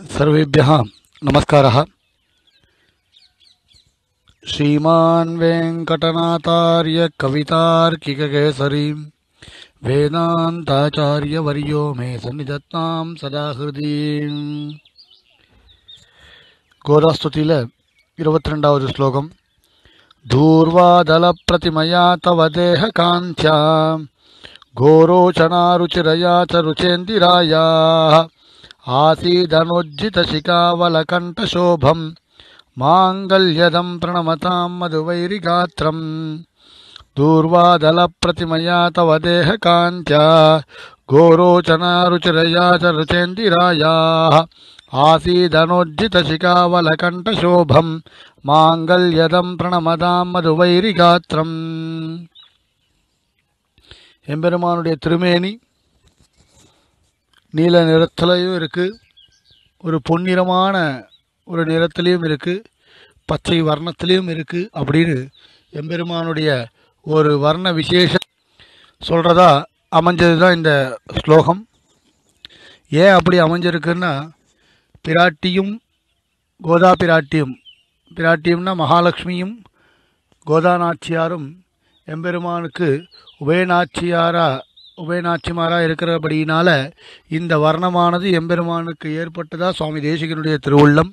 सर्वेभ्यः नमस्कारः श्रीमान् वेङ्कटनाथार्य कवितार्किककेसरी वेदान्ताचार्यवर्यो मे सन्निधत्तां सदा हृदि கோதாஸ்துதியில் இருபத்தி ரெண்டாவது ஸ்லோகம் धूर्वादलप्रतिमया तव देहकान्त्या घोरोचनारुचिरया च रुचेन्दिरायाः आसीदनुज्जितशिकावलकण्ठशोभम् माङ्गल्यदं प्रणमतां मधुवैरिगात्रम् दूर्वादलप्रतिमया तव देहकान्त्या घोरोचनारुचिरया च रुचेन्दिरायाः आसीदनुज्जितशिकावलकण्ठशोभम् மாங்கல்யதம் பிரணமதாம் மதுவைரிகாத்திரம் எம்பெருமானுடைய திருமேனி நீல நிறத்திலையும் இருக்கு ஒரு பொன்னிறமான ஒரு நிறத்திலையும் இருக்கு பச்சை வர்ணத்திலையும் இருக்கு அப்படின்னு எம்பெருமானுடைய ஒரு வர்ண விசேஷம் சொல்றதா அமைஞ்சது தான் இந்த ஸ்லோகம் ஏன் அப்படி அமைஞ்சிருக்குன்னா பிராட்டியும் கோதா பிராட்டியும் பிராட்டியம்னா மகாலட்சுமியும் கோதாநாச்சியாரும் எம்பெருமானுக்கு உபயநாச்சியாரா உபயநாச்சிமாரா இருக்கிறபடியினால இந்த வர்ணமானது எம்பெருமானுக்கு ஏற்பட்டதா சுவாமி தேசிகனுடைய திருவுள்ளம்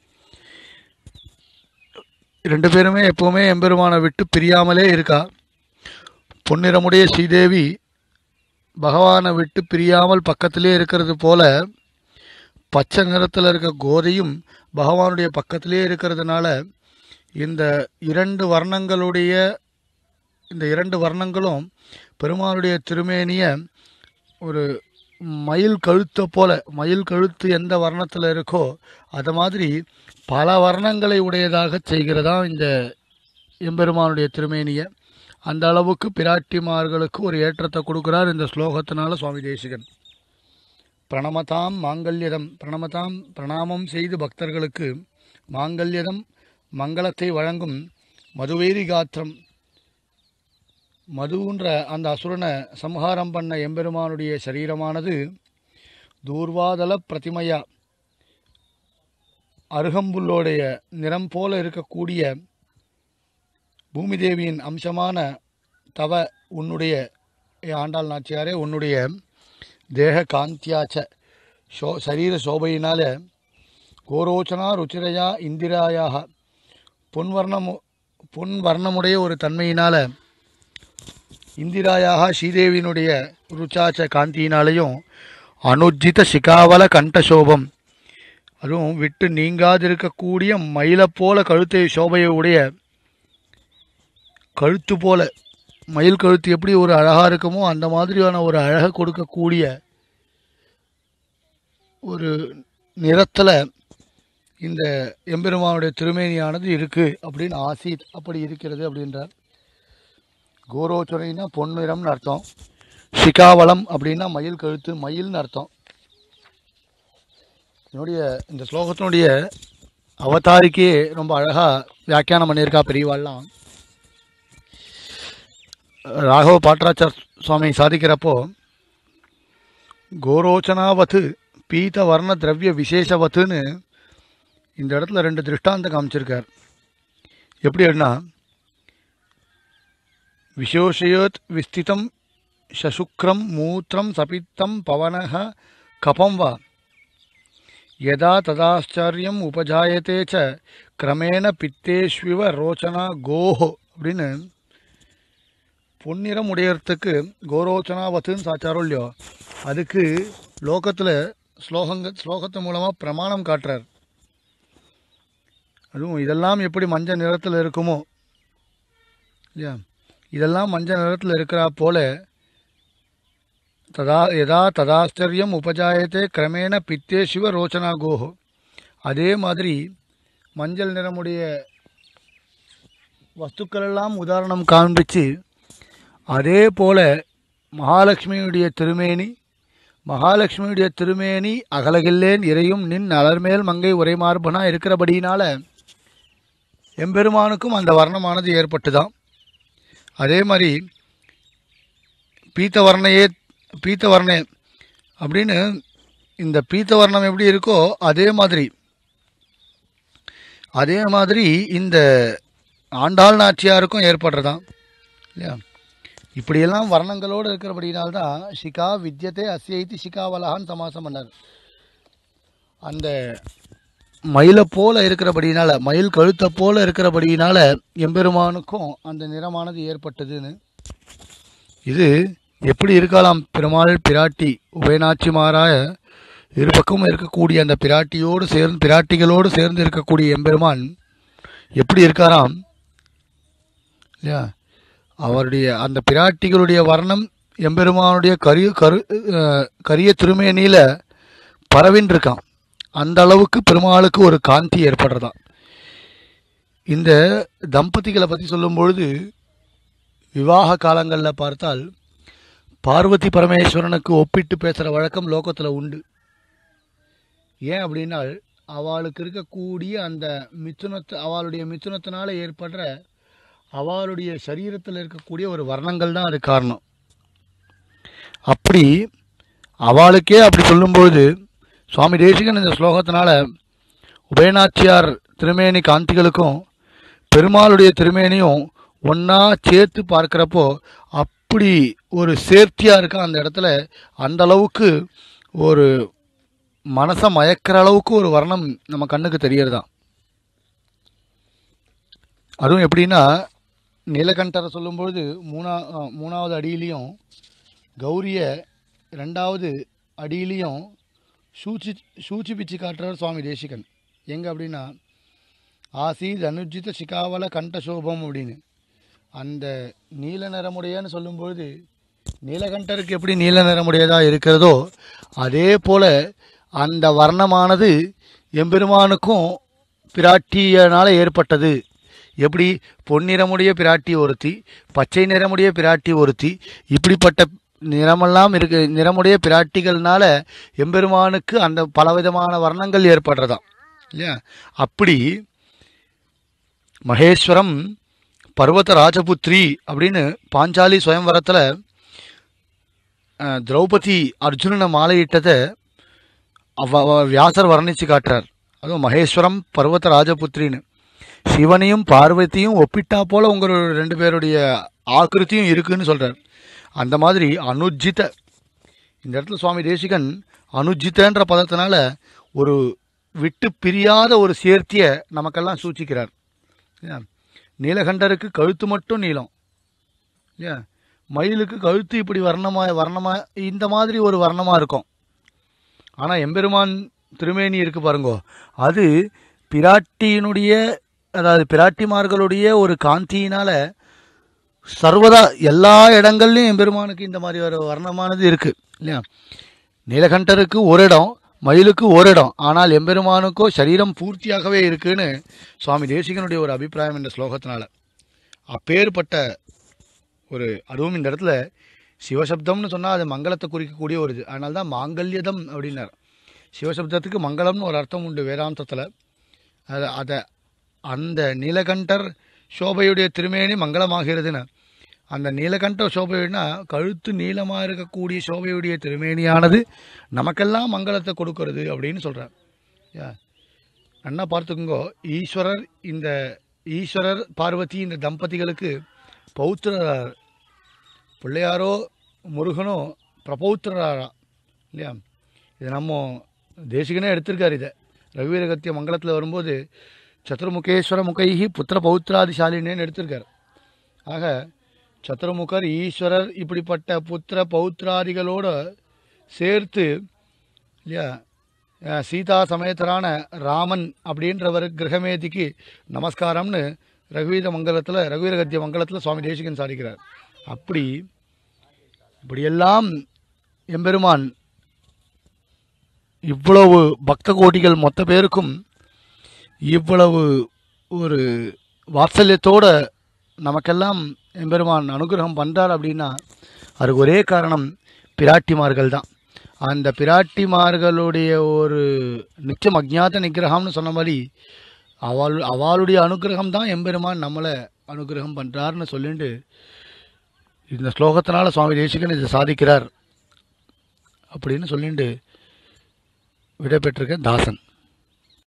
ரெண்டு பேருமே எப்பவுமே எம்பெருமானை விட்டு பிரியாமலே இருக்கா பொன்னிறமுடைய ஸ்ரீதேவி பகவானை விட்டு பிரியாமல் பக்கத்திலே இருக்கிறது போல பச்சை நிறத்தில் இருக்க கோதையும் பகவானுடைய பக்கத்திலே இருக்கிறதுனால இந்த இரண்டு வர்ணங்களுடைய இந்த இரண்டு வர்ணங்களும் பெருமானுடைய திருமேனிய ஒரு மயில் கழுத்தை போல மயில் கழுத்து எந்த வர்ணத்தில் இருக்கோ அது மாதிரி பல வர்ணங்களை உடையதாக செய்கிறதா இந்த எம்பெருமானுடைய திருமேனிய அந்த அளவுக்கு பிராட்டிமார்களுக்கு ஒரு ஏற்றத்தை கொடுக்குறார் இந்த ஸ்லோகத்தினால சுவாமி தேசிகன் பிரணமதாம் மாங்கல்யதம் பிரணமதாம் பிரணாமம் செய்து பக்தர்களுக்கு மாங்கல்யதம் மங்களத்தை வழங்கும் மதுவேரி காத்திரம் மதுன்ற அந்த அசுரனை சம்ஹாரம் பண்ண எம்பெருமானுடைய சரீரமானது தூர்வாதல பிரதிமையா அருகம்புல்லோடைய நிறம் போல இருக்கக்கூடிய பூமி தேவியின் அம்சமான தவ உன்னுடைய ஏ ஆண்டாள் நாச்சியாரே உன்னுடைய தேக காந்தியாச்ச ஷோ சரீர சோபையினால கோரோச்சனா ருச்சிரையா இந்திராயாக பொன்வர்ணமு பொன் வர்ணமுடைய ஒரு தன்மையினால இந்திராயாக ஸ்ரீதேவியினுடைய ருச்சாச்ச காந்தியினாலையும் அனுஜித சிகாவல கண்டசோபம் அதுவும் விட்டு நீங்காதிருக்கக்கூடிய மயிலை போல கழுத்தை சோபையை உடைய கழுத்து போல மயில் கழுத்து எப்படி ஒரு அழகா இருக்குமோ அந்த மாதிரியான ஒரு அழகை கொடுக்கக்கூடிய ஒரு நிறத்துல இந்த எம்பெருமானுடைய திருமேனியானது இருக்கு அப்படின்னு ஆசீத் அப்படி இருக்கிறது அப்படின்றார் கோரோச்சுரைனா பொன்னிறம்னு அர்த்தம் சிகாவளம் அப்படின்னா மயில் கழுத்து மயில்னு அர்த்தம் என்னுடைய இந்த ஸ்லோகத்தினுடைய அவதாரிக்கே ரொம்ப அழகா வியாக்கியானம் பண்ணியிருக்கா பெரியவாள்லாம் ராகவ பாட்டராச்சார் சுவாமி சாதிக்கிறப்போ கோரோச்சனாவத்து பீத வர்ண திரவிய விசேஷவத்துன்னு இந்த இடத்துல ரெண்டு திருஷ்டாந்தம் காமிச்சிருக்கார் எப்படின்னா விசோஷயோத் விஸ்திதம் சசுக்ரம் மூத்திரம் சபித்தம் பவனக கபம் வா யதா ததாச்சாரியம் உபஜாயத்தே ச கிரமேண பித்தேஷ்விவ ரோச்சனா கோஹோ அப்படின்னு பொன்னிறம் உடையறதுக்கு கோரோச்சனாவத்துன்னு சாச்சாரோ இல்லையோ அதுக்கு லோகத்தில் ஸ்லோகங்க ஸ்லோகத்து மூலமாக பிரமாணம் காட்டுறார் அதுவும் இதெல்லாம் எப்படி மஞ்சள் நிறத்தில் இருக்குமோ இல்லையா இதெல்லாம் மஞ்சள் நிறத்தில் இருக்கிறா போல ததா யதா ததாச்சரியம் உபஜாயத்தே கிரமேண பித்தே சிவ ரோச்சனா கோஹோ அதே மாதிரி மஞ்சள் நிறமுடைய வஸ்துக்களெல்லாம் உதாரணம் காண்பிச்சு அதே போல மகாலட்சுமியுடைய திருமேனி மகாலட்சுமியுடைய திருமேனி அகலகில்லேன் இறையும் நின் அலர்மேல் மங்கை உரைமார்பனா இருக்கிறபடியினால எம்பெருமானுக்கும் அந்த வர்ணமானது ஏற்பட்டுதான் அதே மாதிரி பீத்த வர்ணையே பீத்த வர்ணே அப்படின்னு இந்த பீத்தவர்ணம் எப்படி இருக்கோ அதே மாதிரி அதே மாதிரி இந்த ஆண்டாள் நாச்சியாருக்கும் ஏற்படுறதாம் இல்லையா இப்படியெல்லாம் வர்ணங்களோடு இருக்கிறபடினால்தான் ஷிகா வித்யத்தை அஸ்யைத்தி ஷிகாவலகான்னு சமாசம் பண்ணார் அந்த மயிலை போல இருக்கிறபடினால மயில் கழுத்தை போல இருக்கிறபடினால எம்பெருமானுக்கும் அந்த நிறமானது ஏற்பட்டதுன்னு இது எப்படி இருக்கலாம் பெருமாள் பிராட்டி உபயநாச்சிமாராய இரு பக்கமும் இருக்கக்கூடிய அந்த பிராட்டியோடு சேர்ந்து பிராட்டிகளோடு சேர்ந்து இருக்கக்கூடிய எம்பெருமான் எப்படி இருக்காராம் இல்லையா அவருடைய அந்த பிராட்டிகளுடைய வர்ணம் எம்பெருமானுடைய கரிய கரு அஹ், கரிய திருமேனியில் பரவின்னு இருக்கான் அந்த அளவுக்கு பெருமாளுக்கு ஒரு காந்தி ஏற்படுறதாம் இந்த தம்பதிகளை பற்றி சொல்லும் பொழுது விவாக காலங்களில் பார்த்தால் பார்வதி பரமேஸ்வரனுக்கு ஒப்பிட்டு பேசுகிற வழக்கம் லோகத்தில் உண்டு ஏன் அப்படின்னா அவளுக்கு இருக்கக்கூடிய அந்த மிதுனத்து அவளுடைய மிதுனத்தினால ஏற்படுற அவளுடைய சரீரத்தில் இருக்கக்கூடிய ஒரு வர்ணங்கள் தான் அது காரணம் அப்படி அவளுக்கே அப்படி சொல்லும்பொழுது சுவாமி தேசிகன் இந்த ஸ்லோகத்தினால உபயநாச்சியார் திருமேனி காந்திகளுக்கும் பெருமாளுடைய திருமேனியும் ஒன்றா சேர்த்து பார்க்குறப்போ அப்படி ஒரு சேர்த்தியாக இருக்கா அந்த இடத்துல அந்த அளவுக்கு ஒரு மனசை மயக்கிற அளவுக்கு ஒரு வர்ணம் நம்ம கண்ணுக்கு தெரியறதாம் அதுவும் எப்படின்னா நீலகண்டரை சொல்லும்பொழுது மூணா அஹ், மூணாவது அடியிலையும் கௌரியை ரெண்டாவது அடியிலையும் சூச்சி சூச்சி பிச்சு காட்டுறார் சுவாமி தேசிகன் எங்கே அப்படின்னா ஆசீத் அனுஜித சிகாவல கண்டசோபம் அப்படின்னு அந்த நீல நிறமுடையன்னு சொல்லும்பொழுது நீலகண்டருக்கு எப்படி நீல நிறமுடையதாக இருக்கிறதோ அதே போல அந்த வர்ணமானது எம்பெருமானுக்கும் பிராட்டியனால ஏற்பட்டது எப்படி பொன்னிறமுடைய பிராட்டி ஒருத்தி பச்சை நிறமுடைய பிராட்டி ஒருத்தி இப்படிப்பட்ட நிறமெல்லாம் இருக்கு நிறமுடைய பிராட்டிகள்னால எம்பெருமானுக்கு அந்த பலவிதமான வர்ணங்கள் ஏற்படுறதாம் இல்லையா அப்படி மகேஸ்வரம் பர்வத ராஜபுத்ரி அப்படின்னு பாஞ்சாலி சுயம்வரத்தில் திரௌபதி அர்ஜுனனை மாலையிட்டதை அவ அவ வியாசர் வர்ணித்து காட்டுறார் அதுவும் மகேஸ்வரம் பர்வத ராஜபுத்ரின்னு சிவனையும் பார்வதியும் ஒப்பிட்டா போல உங்களோட ரெண்டு பேருடைய ஆக்கிருத்தியும் இருக்குன்னு சொல்றார் அந்த மாதிரி அனுஜித இந்த இடத்துல சுவாமி தேசிகன் அனுஜிதன்ற பதத்தினால ஒரு விட்டு பிரியாத ஒரு சேர்த்தியை நமக்கெல்லாம் சூச்சிக்கிறார் இல்லையா? நீலகண்டருக்கு கழுத்து மட்டும் நீளம் இல்லையா மயிலுக்கு கழுத்து இப்படி வர்ணமாக வர்ணமாக இந்த மாதிரி ஒரு வர்ணமாக இருக்கும் ஆனால் எம்பெருமான் திருமேனி இருக்கு பாருங்கோ அது பிராட்டியினுடைய அதாவது பிராட்டிமார்களுடைய ஒரு காந்தியினால சர்வதா எல்லா இடங்கள்லையும் எம்பெருமானுக்கு இந்த மாதிரி ஒரு வர்ணமானது இருக்கு இல்லையா நீலகண்டருக்கு ஒரு இடம் மயிலுக்கு ஒரு இடம் ஆனால் எம்பெருமானுக்கோ சரீரம் பூர்த்தியாகவே இருக்குன்னு சுவாமி தேசிகனுடைய ஒரு அபிப்பிராயம் இந்த ஸ்லோகத்தினால அப்பேற்பட்ட ஒரு அதுவும் இந்த இடத்துல சிவசப்தம்னு சொன்னால் அது மங்களத்தை குறிக்கக்கூடிய ஒரு இது அதனால தான் மாங்கல்யதம் அப்படின்னார் சிவசப்தத்துக்கு மங்களம்னு ஒரு அர்த்தம் உண்டு வேதாந்தத்தில் அதை அதை அந்த நீலகண்டர் சோபையுடைய திருமேனி மங்களமாகிறதுன்னு அந்த நீலகண்ட சோபைனா கழுத்து நீளமாக இருக்கக்கூடிய சோபையுடைய திருமேனியானது நமக்கெல்லாம் மங்களத்தை கொடுக்கறது அப்படின்னு சொல்கிறார் யா அண்ணா பார்த்துக்குங்கோ ஈஸ்வரர் இந்த ஈஸ்வரர் பார்வதி இந்த தம்பதிகளுக்கு பௌத்திரர் பிள்ளையாரோ முருகனோ பிரபௌத்திரரா இல்லையா இது நம்ம தேசிகனே எடுத்திருக்கார் இதை ரவிவீரகத்திய மங்களத்தில் வரும்போது சத்துர்முகேஸ்வர முகைஹி புத்திர பௌத்திராதிசாலினேன்னு எடுத்திருக்கார் ஆக சத்துர்முகர் ஈஸ்வரர் இப்படிப்பட்ட புத்திர பௌத்திராதிகளோடு சேர்த்து இல்லையா அஹ், சீதா சமேதரான ராமன் அப்படின்றவர் கிரகமேதிக்கு நமஸ்காரம்னு ரகுவீர மங்கலத்தில் ரகுவீரகத்திய மங்கலத்தில் சுவாமி தேசிகன் சாதிக்கிறார் அப்படி இப்படியெல்லாம் எம்பெருமான் இவ்வளவு பக்த கோடிகள் மொத்த பேருக்கும் இவ்வளவு ஒரு வாத்சல்யத்தோட நமக்கெல்லாம் எம்பெருமான் அனுகிரகம் பண்ணுறார் அப்படின்னா அதுக்கு ஒரே காரணம் பிராட்டிமார்கள் தான் அந்த பிராட்டிமார்களுடைய ஒரு நிச்சயம் அஜ்ஞாத நிகிரகம்னு சொன்ன மாதிரி அவள் அவளுடைய அனுகிரகம் தான் எம்பெருமான் நம்மளை அனுகிரகம் பண்ணுறாருன்னு சொல்லிட்டு இந்த ஸ்லோகத்தினால சுவாமி தேசிகன் இதை சாதிக்கிறார் அப்படின்னு சொல்லிட்டு விடை பெற்றிருக்க தாசன்